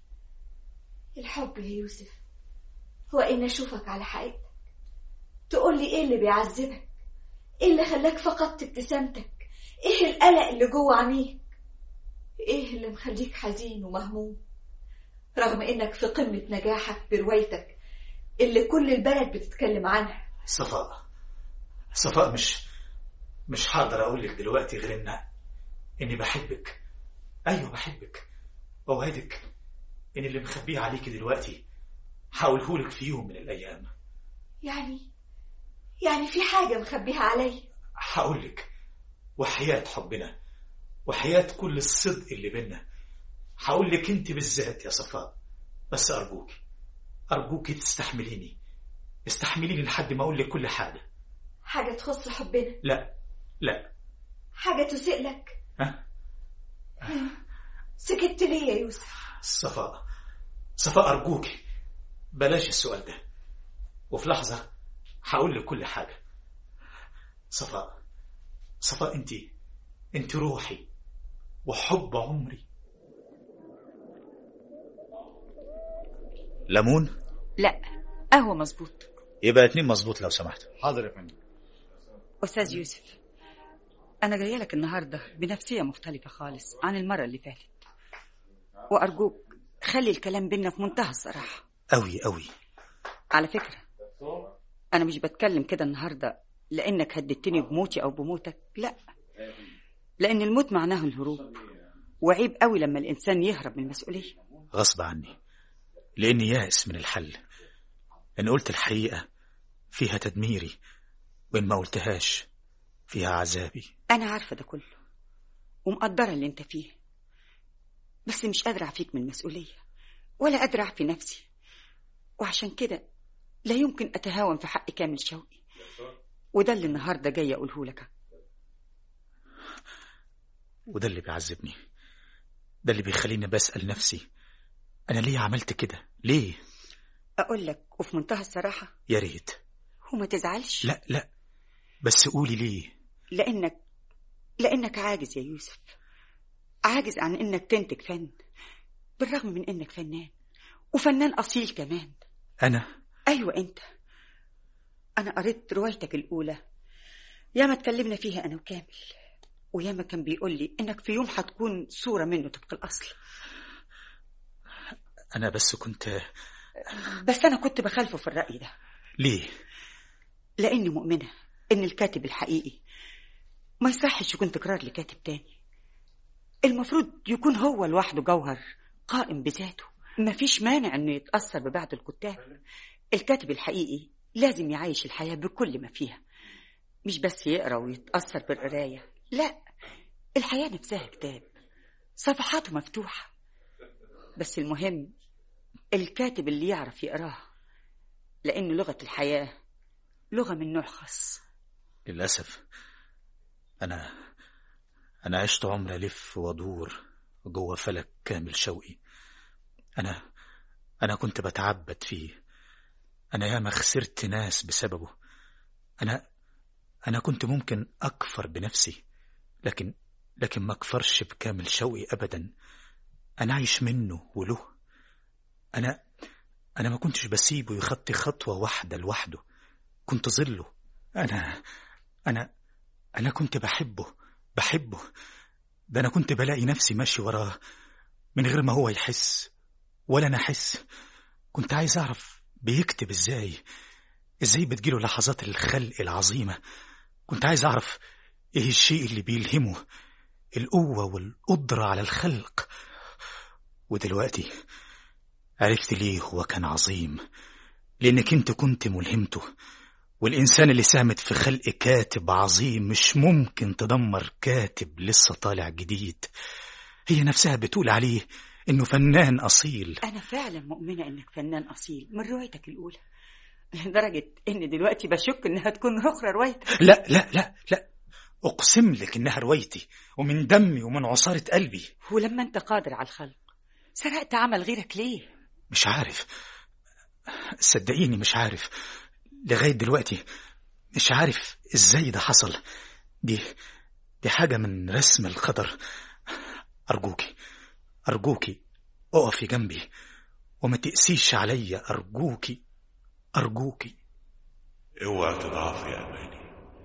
الحب يا يوسف هو إن أشوفك على حقيقتك تقول لي إيه اللي بيعذبك إيه اللي خلاك فقدت ابتسامتك إيه القلق اللي جوه عينيك إيه اللي مخليك حزين ومهموم رغم إنك في قمة نجاحك بروايتك اللي كل البلد بتتكلم عنها صفاء صفاء مش مش هقدر اقول لك دلوقتي غير ان اني بحبك ايوه بحبك اوعدك ان اللي مخبيه عليكي دلوقتي هقوله لك في يوم من الايام يعني يعني في حاجة مخبيها عليا هقول لك وحياة حبنا وحياة كل الصدق اللي بينا هقول لك انت بالذات يا صفاء بس ارجوك ارجوك تستحمليني استحمليني لحد ما اقول لك كل حاجه حاجة تخص حبنا لا لا حاجة تسيء لك ها سكت ليه يا يوسف صفاء صفاء أرجوك بلاش السؤال ده وفي لحظة هقول لك كل حاجة صفاء صفاء انت انت روحي وحب عمري ليمون لا قهوة مظبوط يبقى اتنين مظبوط لو سمحت حاضر يا فندم أستاذ يوسف أنا جاية لك النهاردة بنفسية مختلفة خالص عن المرة اللي فاتت وأرجوك خلي الكلام بينا في منتهى الصراحة قوي قوي على فكرة أنا مش بتكلم كده النهاردة لأنك هددتني بموتي أو بموتك لا لأن الموت معناه الهروب وعيب قوي لما الإنسان يهرب من المسؤولية غصب عني لاني يائس من الحل ان قلت الحقيقه فيها تدميري وان ما قلتهاش فيها عذابي أنا عارفة ده كله ومقدرة اللي أنت فيه بس مش قادرة أعفيك من المسؤولية ولا قادرة أعفي نفسي وعشان كده لا يمكن أتهاون في حق كامل شوقي وده اللي النهاردة جاي أقوله لك وده اللي بيعذبني ده اللي بيخليني بسأل نفسي أنا ليه عملت كده ليه أقول لك وفي منتهى الصراحة يا ريت وما تزعلش لا لا بس قولي ليه لأنك لأنك عاجز يا يوسف عاجز عن إنك تنتج فن بالرغم من إنك فنان وفنان أصيل كمان أنا أيوة أنت أنا قريت روايتك الأولى ياما اتكلمنا فيها أنا وكامل وياما كان بيقول لي إنك في يوم هتكون صورة منه طبق الأصل أنا بس كنت بس أنا كنت بخالفه في الرأي ده ليه لأني مؤمنة إن الكاتب الحقيقي ما يصحش يكون تكرار لكاتب تاني المفروض يكون هو لوحده جوهر قائم بذاته مفيش مانع إنه يتأثر ببعض الكتاب الكاتب الحقيقي لازم يعيش الحياة بكل ما فيها مش بس يقرأ ويتأثر بالقراية لا الحياة نفسها كتاب صفحاته مفتوحة بس المهم الكاتب اللي يعرف يقراه لأن لغة الحياة لغة من نوع خاص للأسف أنا أنا عشت عمري ألف وأدور جوه فلك كامل شوقي أنا أنا كنت بتعبد فيه أنا ياما خسرت ناس بسببه أنا أنا كنت ممكن أكفر بنفسي لكن لكن ما أكفرش بكامل شوقي أبدا أنا عايش منه وله أنا أنا ما كنتش بسيبه يخطي خطوة واحدة لوحده كنت ظله أنا أنا أنا كنت بحبه بحبه ده أنا كنت بلاقي نفسي ماشي وراه من غير ما هو يحس ولا أنا أحس كنت عايز أعرف بيكتب إزاي إزاي بتجيله لحظات الخلق العظيمة كنت عايز أعرف إيه الشيء اللي بيلهمه القوة والقدرة على الخلق ودلوقتي عرفت ليه هو كان عظيم لأنك أنت كنت ملهمته والإنسان اللي ساهمت في خلق كاتب عظيم مش ممكن تدمر كاتب لسه طالع جديد هي نفسها بتقول عليه إنه فنان أصيل أنا فعلا مؤمنة إنك فنان أصيل من روايتك الأولى لدرجة إن دلوقتي بشك إنها تكون أخرى روايتك لا لا لا لا أقسم لك إنها روايتي ومن دمي ومن عصارة قلبي ولما أنت قادر على الخلق سرقت عمل غيرك ليه؟ مش عارف صدقيني مش عارف لغاية دلوقتي مش عارف ازاي ده حصل دي دي حاجة من رسم القدر أرجوكي أرجوكي اقفي جنبي وما تقسيش عليا أرجوكي أرجوكي اوعى تضعفي يا اماني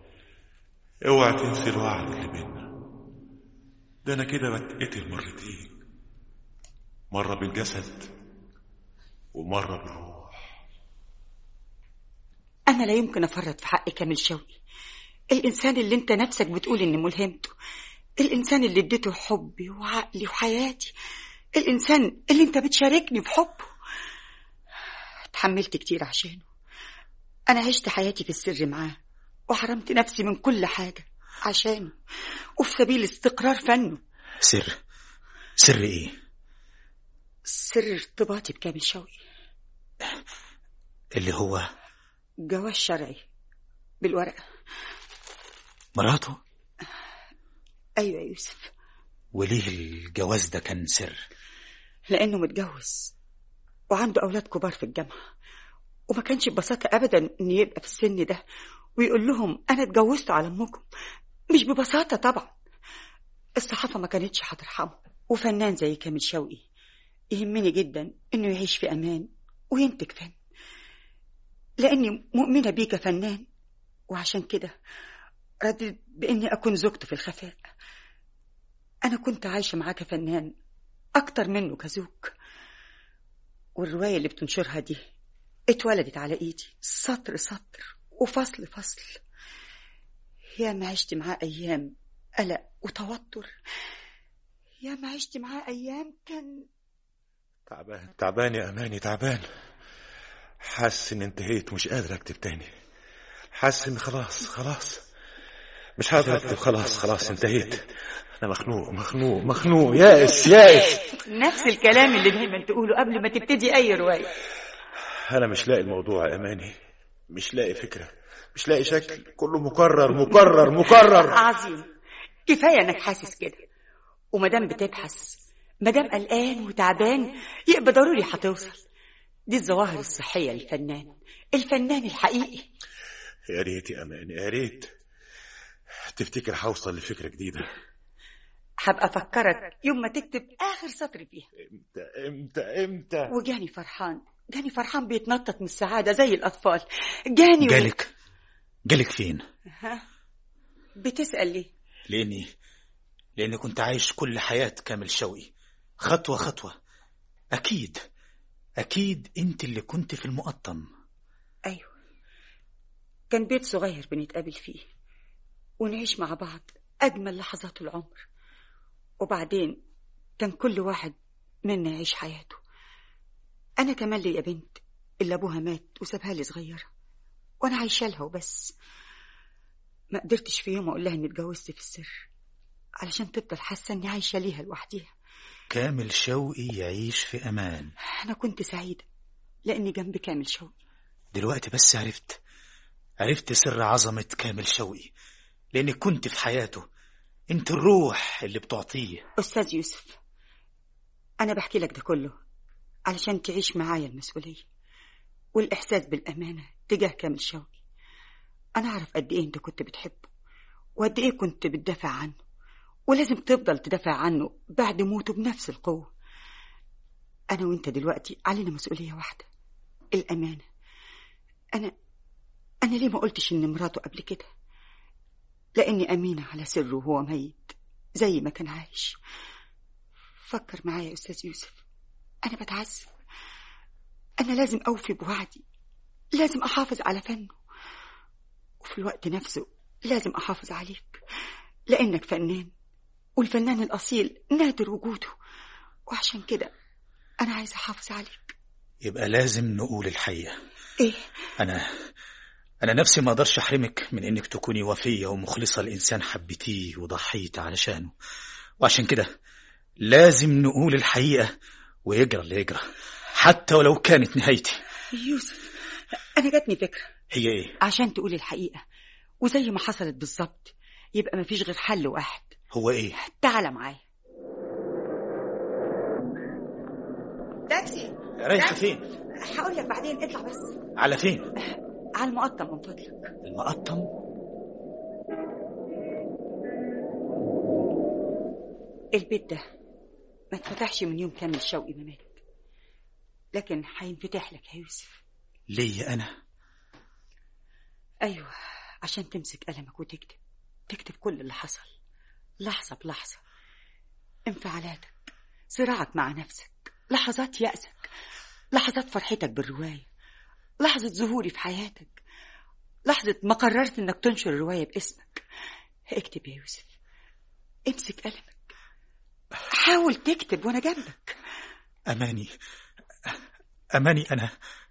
اوعى تنسي الوعد اللي بينا ده انا كده بتقتل مرتين مرة بالجسد ومرة بالروح أنا لا يمكن أفرط في حق كامل شوقي الإنسان اللي أنت نفسك بتقول إني ملهمته الإنسان اللي اديته حبي وعقلي وحياتي الإنسان اللي أنت بتشاركني في حبه اتحملت كتير عشانه أنا عشت حياتي في السر معاه وحرمت نفسي من كل حاجة عشانه وفي سبيل استقرار فنه سر سر إيه؟ سر ارتباطي بكامل شوقي اللي هو جواز شرعي بالورقة مراته أيوة يا يوسف وليه الجواز ده كان سر لأنه متجوز وعنده أولاد كبار في الجامعة وما كانش ببساطة أبدا إن يبقى في السن ده ويقول لهم أنا اتجوزت على أمكم مش ببساطة طبعا الصحافة ما كانتش هترحمه وفنان زي كامل شوقي يهمني جدا إنه يعيش في أمان وينتج فن لأني مؤمنة بيك فنان وعشان كده ردت بإني أكون زوجته في الخفاء أنا كنت عايشة معاك فنان أكتر منه كزوج والرواية اللي بتنشرها دي اتولدت على إيدي سطر سطر وفصل فصل يا ما عشت معاه أيام قلق وتوتر يا ما عشت معاه أيام كان تعبان تعبان يا أماني تعبان حاسس إني انتهيت مش قادر أكتب تاني حاسس إن خلاص خلاص مش هقدر أكتب خلاص خلاص انتهيت أنا مخنوق مخنوق مخنوق يائس يائس نفس الكلام اللي دايما تقوله قبل ما تبتدي أي رواية أنا مش لاقي الموضوع يا أماني مش لاقي فكرة مش لاقي شكل كله مكرر مكرر مكرر عظيم كفاية انك حاسس كده ومادام بتبحث مادام قلقان وتعبان يبقى ضروري هتوصل دي الظواهر الصحية للفنان الفنان الحقيقي يا ريت يا أماني يا ريت تفتكر هوصل لفكرة جديدة هبقى أفكرك يوم ما تكتب آخر سطر فيها امتى امتى امتى وجاني فرحان جاني فرحان بيتنطط من السعادة زي الأطفال جاني و... جالك جالك فين ها؟ بتسأل ليه لاني لاني كنت عايش كل حياة كامل شوقي خطوة خطوة اكيد اكيد انت اللي كنت في المقطم أيوة كان بيت صغير بنتقابل فيه ونعيش مع بعض أجمل لحظات العمر وبعدين كان كل واحد منا يعيش حياته أنا كمان ليا بنت اللي أبوها مات وسابها لي صغيرة وأنا عايشة لها وبس ما قدرتش في يوم أقول لها إني اتجوزت في السر علشان تفضل حاسة إني عايشة ليها لوحديها كامل شوقي يعيش في امان أنا كنت سعيدة لأني جنب كامل شوقي دلوقتي بس عرفت عرفت سر عظمة كامل شوقي لاني كنت في حياته انت الروح اللي بتعطيه أستاذ يوسف أنا بحكي لك ده كله علشان تعيش معايا المسؤولية والإحساس بالأمانة تجاه كامل شوقي أنا أعرف قد إيه أنت كنت بتحبه وقد إيه كنت بتدافع عنه ولازم تفضل تدافع عنه بعد موته بنفس القوة أنا وأنت دلوقتي علينا مسؤولية واحدة الأمانة أنا أنا ليه ما قلتش إن مراته قبل كده لأني أمينة على سره وهو ميت زي ما كان عايش فكر معايا يا أستاذ يوسف أنا بتعذب أنا لازم أوفي بوعدي لازم أحافظ على فنه وفي الوقت نفسه لازم أحافظ عليك لأنك فنان والفنان الأصيل نادر وجوده وعشان كده أنا عايزة أحافظ عليك يبقى لازم نقول الحقيقة إيه أنا أنا نفسي ما أقدرش أحرمك من إنك تكوني وفية ومخلصة لإنسان حبيتيه وضحيت علشانه وعشان كده لازم نقول الحقيقة ويجرى اللي يجرى حتى ولو كانت نهايتي يوسف أنا جاتني فكرة هي إيه؟ عشان تقول الحقيقة وزي ما حصلت بالظبط يبقى مفيش غير حل واحد هو إيه؟ تعالى معايا تاكسي رايحة فين؟ هقول لك بعدين اطلع بس على فين؟ على المقطم من فضلك المقطم؟ البيت ده ما اتفتحش من يوم كامل شوقي ما مات لكن هينفتح لك يا يوسف ليه أنا؟ أيوة عشان تمسك قلمك وتكتب تكتب كل اللي حصل لحظة بلحظة انفعالاتك صراعك مع نفسك لحظات يأسك لحظات فرحتك بالرواية لحظة ظهوري في حياتك لحظة ما قررت انك تنشر الرواية باسمك اكتب يا يوسف امسك قلمك حاول تكتب وانا جنبك أماني أماني أنا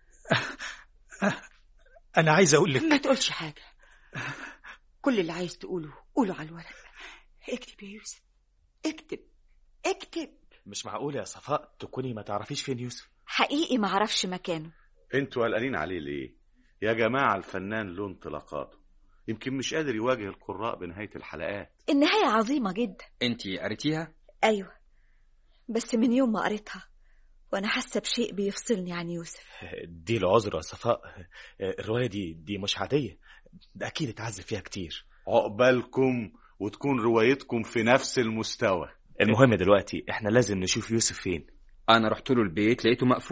أنا عايز أقول لك ما تقولش حاجة كل اللي عايز تقوله قوله على الورق اكتب يا يوسف اكتب اكتب مش معقول يا صفاء تكوني ما تعرفيش فين يوسف حقيقي ما عرفش مكانه انتوا قلقانين عليه ليه يا جماعة الفنان له انطلاقاته يمكن مش قادر يواجه القراء بنهاية الحلقات النهاية عظيمة جدا انت قريتيها أيوة بس من يوم ما قريتها وأنا حاسة بشيء بيفصلني عن يوسف دي العذر يا صفاء الرواية دي دي مش عادية ده أكيد اتعذب فيها كتير عقبالكم وتكون روايتكم في نفس المستوى المهم دلوقتي احنا لازم نشوف يوسف فين انا رحت له البيت لقيته مقفول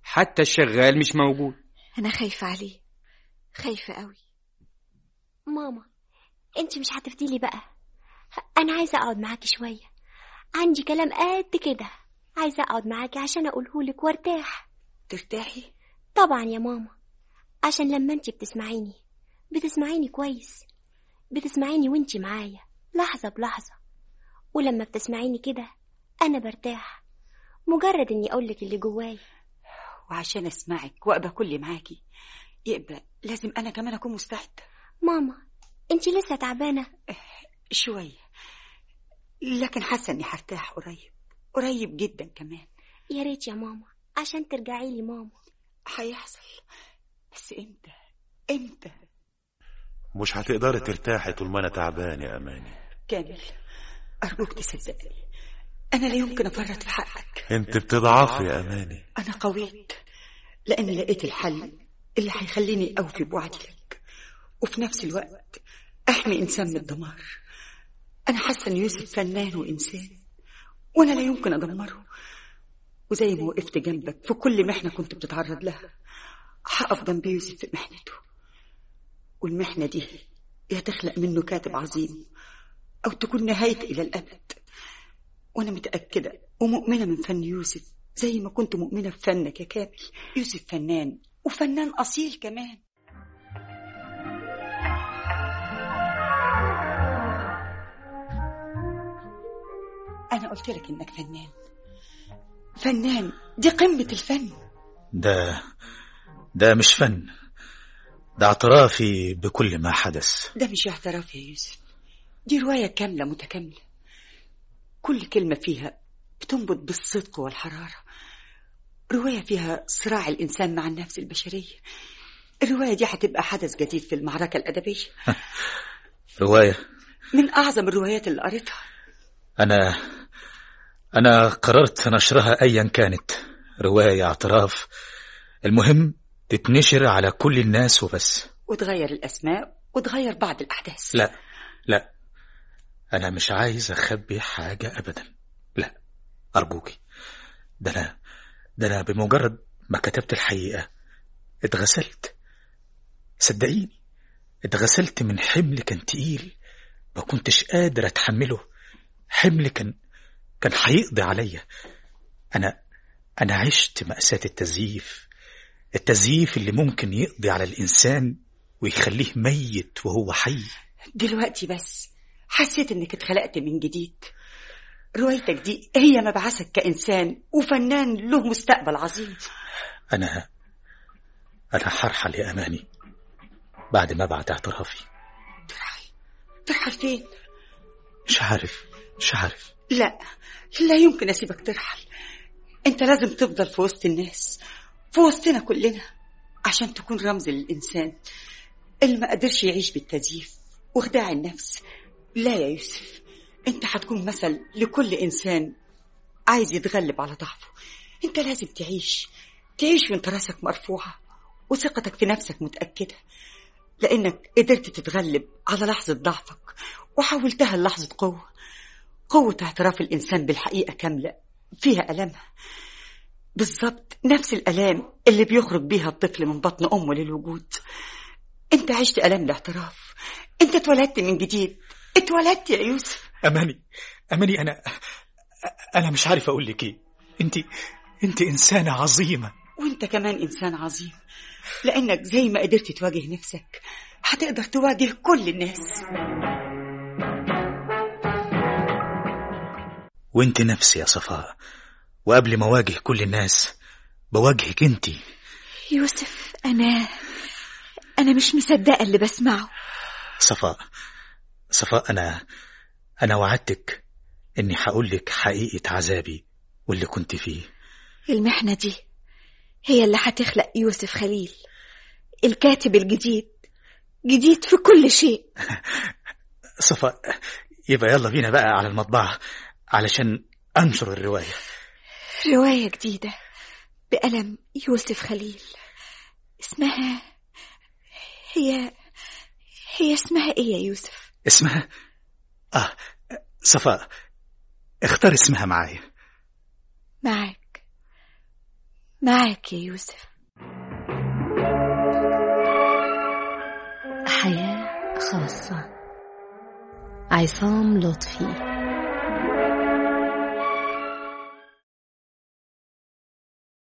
حتى الشغال مش موجود أنا خايفة عليه خايفة قوي ماما انت مش هتفديلي بقى انا عايزه اقعد معاكي شويه عندي كلام قد كده عايزه اقعد معاكي عشان اقولهولك وارتاح ترتاحي طبعا يا ماما عشان لما انت بتسمعيني بتسمعيني كويس بتسمعيني وانت معايا لحظه بلحظه ولما بتسمعيني كده انا برتاح مجرد اني اقولك اللي جوايا وعشان اسمعك وابقى كل معاكي يبقى لازم انا كمان اكون مستعده ماما انت لسه تعبانه شويه لكن حاسه اني هرتاح قريب قريب جدا كمان يا ريت يا ماما عشان ترجعي لي ماما هيحصل بس امتى امتى مش هتقدري ترتاحي طول ما انا تعبان يا اماني كامل ارجوك تصدقني انا لا يمكن افرط في حقك انت بتضعفي يا اماني انا قويت لاني لقيت الحل اللي هيخليني اوفي بوعدي لك وفي نفس الوقت احمي انسان من الدمار انا حاسه ان يوسف فنان وانسان وانا لا يمكن ادمره وزي ما وقفت جنبك في كل محنه كنت بتتعرض لها هقف جنب يوسف في محنته والمحنه دي يا تخلق منه كاتب عظيم او تكون نهايته الى الابد وانا متاكده ومؤمنه من فن يوسف زي ما كنت مؤمنه بفنك يا كامل يوسف فنان وفنان اصيل كمان أنا قلت لك إنك فنان فنان دي قمة الفن ده ده مش فن ده اعترافي بكل ما حدث ده مش اعتراف يا يوسف دي رواية كاملة متكاملة كل كلمة فيها بتنبض بالصدق والحرارة رواية فيها صراع الإنسان مع النفس البشرية الرواية دي هتبقى حدث جديد في المعركة الأدبية رواية من أعظم الروايات اللي قريتها أنا أنا قررت نشرها أيا كانت رواية اعتراف المهم تتنشر على كل الناس وبس وتغير الأسماء وتغير بعض الأحداث لا لا أنا مش عايز أخبي حاجة أبدا لا أرجوكي ده أنا ده أنا بمجرد ما كتبت الحقيقة اتغسلت صدقيني اتغسلت من حمل كان تقيل ما كنتش قادر أتحمله حمل كان كان هيقضي عليا أنا أنا عشت مأساة التزييف التزييف اللي ممكن يقضي على الإنسان ويخليه ميت وهو حي دلوقتي بس حسيت إنك اتخلقت من جديد روايتك دي هي مبعثك كإنسان وفنان له مستقبل عظيم أنا أنا هرحل يا أماني بعد ما بعد اعترافي ترحل فين؟ مش عارف مش عارف لا لا يمكن أسيبك ترحل أنت لازم تفضل في وسط الناس في وسطنا كلنا عشان تكون رمز للإنسان اللي ما قدرش يعيش بالتزييف وخداع النفس لا يا يوسف أنت هتكون مثل لكل إنسان عايز يتغلب على ضعفه أنت لازم تعيش تعيش وانت راسك مرفوعة وثقتك في نفسك متأكدة لأنك قدرت تتغلب على لحظة ضعفك وحولتها للحظة قوة قوة اعتراف الإنسان بالحقيقة كاملة فيها ألمها بالظبط نفس الألام اللي بيخرج بيها الطفل من بطن أمه للوجود أنت عشت ألم الاعتراف أنت اتولدت من جديد اتولدت يا يوسف أماني أماني أنا أنا مش عارف أقول لك إيه أنت أنت إنسانة عظيمة وأنت كمان إنسان عظيم لأنك زي ما قدرت تواجه نفسك هتقدر تواجه كل الناس وانت نفسي يا صفاء وقبل ما اواجه كل الناس بواجهك انت يوسف أنا أنا مش مصدقة اللي بسمعه صفاء صفاء انا انا وعدتك اني هقول لك حقيقة عذابي واللي كنت فيه المحنة دي هي اللي هتخلق يوسف خليل الكاتب الجديد جديد في كل شيء صفاء يبقى يلا بينا بقى على المطبعة علشان أنشر الرواية رواية جديدة بقلم يوسف خليل اسمها هي هي اسمها ايه يا يوسف اسمها آه صفاء اختار اسمها معايا معاك معاك يا يوسف حياة خاصة عصام لطفي